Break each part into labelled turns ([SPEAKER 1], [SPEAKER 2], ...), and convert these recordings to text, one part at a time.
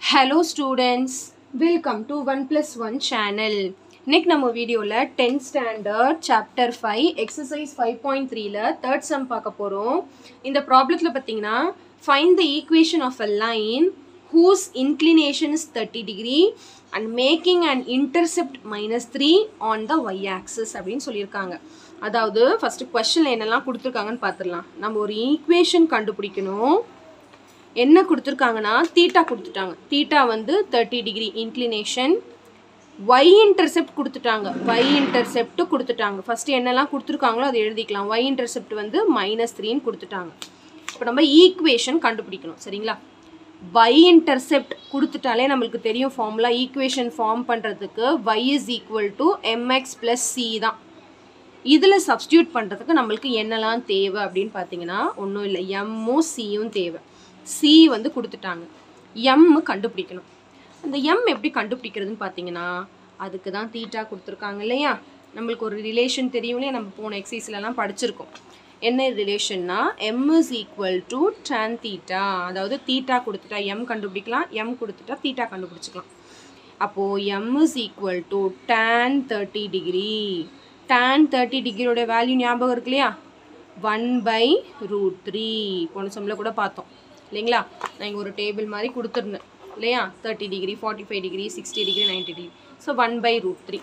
[SPEAKER 1] Hello students welcome to one plus one channel இன்னைக்கு நம்ம வீடியோவில் tenth standard chapter five exercise five point த்ரீல third sum பார்க்க போகிறோம் இந்த ப்ராப்ளத்தில் பார்த்தீங்கன்னா find the equation of a line whose inclination is 30 degree and making an intercept minus 3 on the y axis அப்படின்னு சொல்லியிருக்காங்க அதாவது ஃபர்ஸ்ட் கொஸ்டின்ல என்னெல்லாம் கொடுத்துருக்காங்கன்னு பார்த்துடலாம் நம்ம ஒரு ஈக்குவேஷன் கண்டுபிடிக்கணும் என்ன கொடுத்துருக்காங்கன்னா தீட்டா கொடுத்துட்டாங்க தீட்டா வந்து thirty degree inclination Y intercept கொடுத்துட்டாங்க ஒய் இன்டர்செப்ட் கொடுத்துட்டாங்க ஃபர்ஸ்ட் என்னெல்லாம் கொடுத்துருக்காங்களோ அதை எழுதிக்கலாம் ஒய் இன்டர்செப்ட் வந்து மைனஸ் த்ரீன்னு கொடுத்துட்டாங்க இப்போ நம்ம ஈக்குவேஷன் கண்டுபிடிக்கணும் சரிங்களா y இன்டர்செப்ட் கொடுத்துட்டாலே நம்மளுக்கு தெரியும் ஃபார்முலா ஈக்குவேஷன் ஃபார்ம் பண்ணுறதுக்கு y is equal to M X plus C தான் இதில் சப்ஸ்டியூட் பண்ணுறதுக்கு நம்மளுக்கு என்னெல்லாம் தேவை அப்படின்னு பார்த்தீங்கன்னா ஒன்றும் இல்லை எம்மும் சியும் தேவை சி வந்து கொடுத்துட்டாங்க எம் கண்டுபிடிக்கணும் அந்த எம் எப்படி கண்டுபிடிக்கிறதுன்னு பார்த்தீங்கன்னா அதுக்கு தான் தீட்டா கொடுத்துருக்காங்க இல்லையா நம்மளுக்கு ஒரு ரிலேஷன் தெரியும் இல்லையா நம்ம போன எக்ஸசைஸ்லலாம் படிச்சிருக்கோம் என்ன ரிலேஷன்னா M is equal to tan theta அதாவது தீட்டா கொடுத்துட்டா எம் கண்டுபிடிக்கலாம் எம் கொடுத்துட்டா தீட்டா கண்டுபிடிச்சிக்கலாம் அப்போது M is equal to tan thirty degree tan thirty டிகிரியோட வேல்யூ ஞாபகம் இருக்கு இல்லையா ஒன் பை ரூட் த்ரீ போன சம்மில் கூட பார்த்தோம் இல்லைங்களா நான் இங்கே ஒரு டேபிள் மாதிரி கொடுத்துருந்தேன் இல்லையா thirty degree forty five degree sixty degree ninety degree so one by root three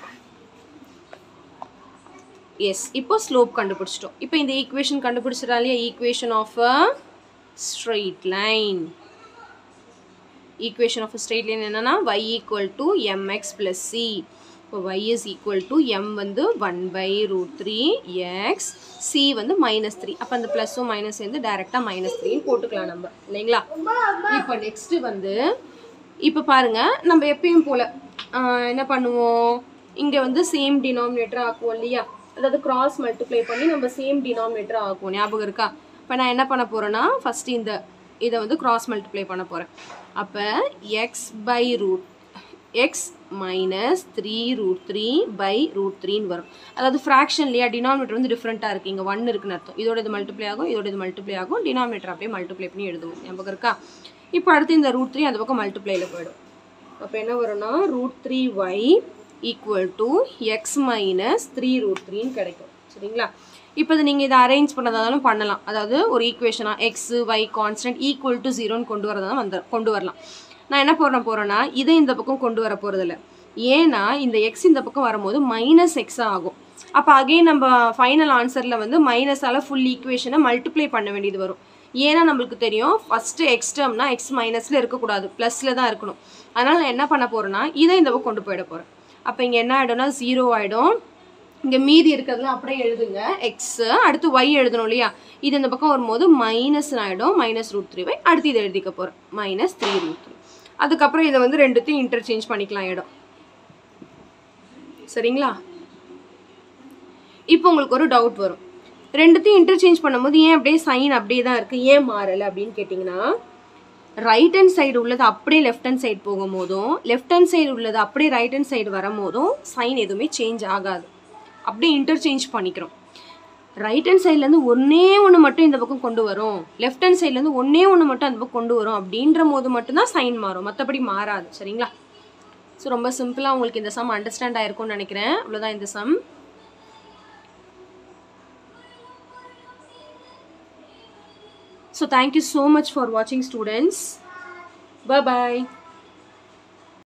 [SPEAKER 1] yes இப்போ ஸ்லோப் கண்டுபிடிச்சிட்டோம் இப்போ இந்த ஈக்குவேஷன் கண்டுபிடிச்சிடா இல்லையா equation of a straight line equation of straight line என்னன்னா y equal to M X plus C இப்போ y is equal to M வந்து one by root three X C வந்து மைனஸ் த்ரீ அப்போ அந்த ப்ளஸும் மைனஸ் சேர்ந்து டைரெக்டாக மைனஸ் த்ரீன்னு போட்டுக்கலாம் நம்ம இல்லைங்களா இப்போ நெக்ஸ்ட்டு வந்து இப்போ பாருங்க நம்ம எப்பயும் போல் என்ன பண்ணுவோம் இங்கே வந்து சேம் டினாமினேட்டர் ஆக்குவோம் இல்லையா அதாவது கிராஸ் மல்டிப்ளை பண்ணி நம்ம சேம் டினாமினேட்டர் ஆக்குவோம் ஞாபகம் இருக்கா இப்போ நான் என்ன பண்ண போகிறேன்னா ஃபஸ்ட்டு இந்த இதை வந்து கிராஸ் மல்டிப்ளை பண்ண போகிறேன் அப்போ X by root X minus three root three by root த்ரீன்னு வரும் அதாவது ஃப்ராக்ஷன் இல்லையா டினாமினேட்டர் வந்து டிஃப்ரெண்ட்டாக இருக்குது இங்கே ஒன் இருக்குன்னு அர்த்தம் இதோட இது மல்டிப்ளை ஆகும் இதோட இது மல்டிப்ளை ஆகும் டினாமினேட்டர் அப்படியே மல்டிப்ளை பண்ணி எழுதுவோம் ஞாபகம் இருக்கா இப்போ அடுத்து இந்த ரூட் த்ரீ அந்த பக்கம் மல்டிப்ளைல போயிடும் அப்போ என்ன வரும்னா root three Y equal to X minus three root த்ரீன்னு கிடைக்கும் சரிங்களா இப்போ இது நீங்கள் இதை அரேஞ்ச் பண்ணதாலும் பண்ணலாம் அதாவது ஒரு ஈக்குவேஷனாக X Y constant equal to ஜீரோன்னு கொண்டு வரதான் வந்து கொண்டு வரலாம் நான் என்ன போடுற போகிறேன்னா இதை இந்த பக்கம் கொண்டு வர போகிறதில்ல ஏன்னா இந்த எக்ஸ் இந்த பக்கம் வரும்போது மைனஸ் எக்ஸாக ஆகும் அப்போ அகைன் நம்ம ஃபைனல் ஆன்சரில் வந்து மைனஸால் ஃபுல் ஈக்குவேஷனை மல்டிப்ளை பண்ண வேண்டியது வரும் ஏன்னா நம்மளுக்கு தெரியும் ஃபஸ்ட்டு எக்ஸ் டேர்ம்னா எக்ஸ் மைனஸில் இருக்கக்கூடாது ப்ளஸில் தான் இருக்கணும் அதனால் நான் என்ன பண்ண போகிறேன்னா இதை இந்த பக்கம் கொண்டு போயிட போகிறேன் அப்போ இங்கே என்ன ஆகிடும்னா ஜீரோ ஆகிடும் இங்கே மீதி இருக்கிறதுலாம் அப்படியே எழுதுங்க எக்ஸு அடுத்து ஒய் எழுதணும் இல்லையா இது இந்த பக்கம் வரும்போது மைனஸ் ஆகிடும் மைனஸ் ரூட் த்ரீ ஒய் அடுத்து இதை எழுதிக்க போகிறேன் மைனஸ் த்ரீ ரூட் த்ரீ அதுக்கப்புறம் இதை வந்து ரெண்டுத்தையும் இன்டர்சேஞ்ச் பண்ணிக்கலாம் இடம் சரிங்களா இப்போ உங்களுக்கு ஒரு டவுட் வரும் ரெண்டுத்தையும் இன்டர்சேஞ்ச் பண்ணும்போது ஏன் அப்படியே சைன் அப்படியே தான் இருக்குது ஏன் மாறலை அப்படின்னு கேட்டிங்கன்னா ரைட் ஹேண்ட் சைடு உள்ளது அப்படியே லெஃப்ட் ஹேண்ட் சைடு போகும்போதும் லெஃப்ட் ஹேண்ட் சைடு உள்ளது அப்படியே ரைட் ஹேண்ட் சைடு வரும்போதும் சைன் எதுவுமே சேஞ்ச் ஆகாது அப்படியே இன்டர்சேஞ்ச் பண்ணிக்கிறோம் ரைட் ஹேண்ட் சைட்லேருந்து ஒன்றே ஒன்று மட்டும் இந்த பக்கம் கொண்டு வரும் லெஃப்ட் ஹேண்ட் சைட்லேருந்து ஒன்றே ஒன்று மட்டும் அந்த பக்கம் கொண்டு வரும் அப்படின்ற போது மட்டும்தான் சைன் மாறும் மற்றபடி மாறாது சரிங்களா ஸோ ரொம்ப சிம்பிளாக உங்களுக்கு இந்த சம் அண்டர்ஸ்டாண்ட் ஆயிருக்கும்னு நினைக்கிறேன் அவ்வளோதான் இந்த sum So thank you so much for watching students. Bye bye.